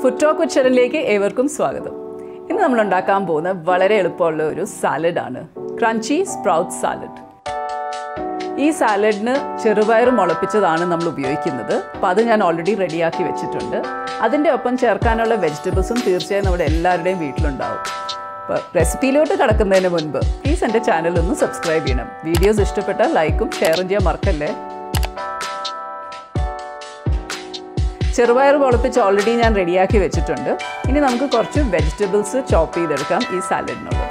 food talk with ഷെറിലേക്ക് ഏവർക്കും സ്വാഗതം ഇന്ന് നമ്മൾ ഉണ്ടാക്കാൻ പോകുന്ന വളരെ എളുപ്പമുള്ള ഒരു സാലഡാണ് ക്രഞ്ചി സ്പ്രൗട്ട് സാലഡ് ഈ സാലഡിന് ചെറുപയർ മുളപ്പിച്ചതാണ് നമ്മൾ ഉപയോഗിക്കുന്നത് അപ്പോൾ അത് ഞാൻ ഓൾറെഡി റെഡിയാക്കി വെച്ചിട്ടുണ്ട് അതിൻ്റെ ഒപ്പം ചേർക്കാനുള്ള വെജിറ്റബിൾസും തീർച്ചയായും നമ്മുടെ എല്ലാവരുടെയും വീട്ടിലുണ്ടാവും അപ്പോൾ റെസിപ്പിയിലോട്ട് കടക്കുന്നതിന് മുൻപ് പ്ലീസ് എൻ്റെ ചാനൽ ഒന്ന് സബ്സ്ക്രൈബ് ചെയ്യണം വീഡിയോസ് ഇഷ്ടപ്പെട്ടാൽ ലൈക്കും ഷെയറും ചെയ്യാൻ മറക്കല്ലേ ചെറുപയർ മുളപ്പിച്ച് ഓൾറെഡി ഞാൻ റെഡിയാക്കി വെച്ചിട്ടുണ്ട് ഇനി നമുക്ക് കുറച്ച് വെജിറ്റബിൾസ് ചോപ്പ് ചെയ്തെടുക്കാം ഈ സാലഡിനുള്ളത്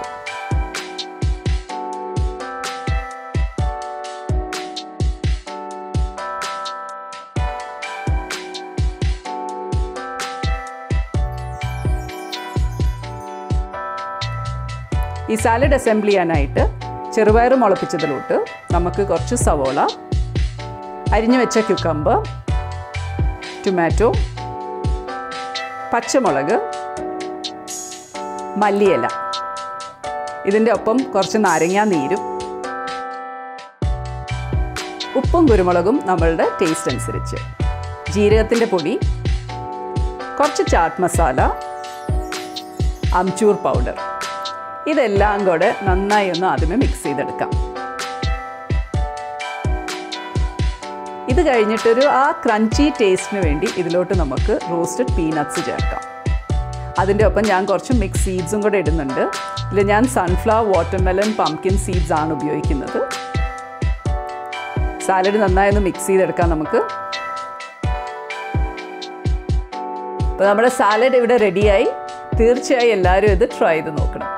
ഈ സാലഡ് അസംബിൾ ചെയ്യാനായിട്ട് ചെറുപയർ മുളപ്പിച്ചതിലോട്ട് നമുക്ക് കുറച്ച് സവോള അരിഞ്ഞു വെച്ച ക്യുക്കമ്പ് ടൊമാറ്റോ പച്ചമുളക് മല്ലിയില ഇതിൻ്റെ ഒപ്പം കുറച്ച് നാരങ്ങാ നീരും ഉപ്പും കുരുമുളകും നമ്മളുടെ ടേസ്റ്റ് അനുസരിച്ച് ജീരകത്തിൻ്റെ പൊടി കുറച്ച് ചാട്ട് മസാല അംചൂർ പൗഡർ ഇതെല്ലാം കൂടെ നന്നായി ഒന്ന് ആദ്യമേ മിക്സ് ചെയ്തെടുക്കാം ഇത് കഴിഞ്ഞിട്ടൊരു ആ ക്രഞ്ചി ടേസ്റ്റിന് വേണ്ടി ഇതിലോട്ട് നമുക്ക് റോസ്റ്റഡ് പീനട്ട്സ് ചേർക്കാം അതിൻ്റെ ഒപ്പം ഞാൻ കുറച്ച് മിക്സ് സീഡ്സും കൂടെ ഇടുന്നുണ്ട് ഇതിൽ ഞാൻ സൺഫ്ലവർ വാട്ടർമെലൺ പംകിൻ സീഡ്സ് ആണ് ഉപയോഗിക്കുന്നത് സാലഡ് നന്നായി ഒന്ന് മിക്സ് ചെയ്തെടുക്കാം നമുക്ക് അപ്പോൾ നമ്മുടെ സാലഡ് ഇവിടെ റെഡിയായി തീർച്ചയായും എല്ലാവരും ഇത് ട്രൈ ചെയ്ത് നോക്കണം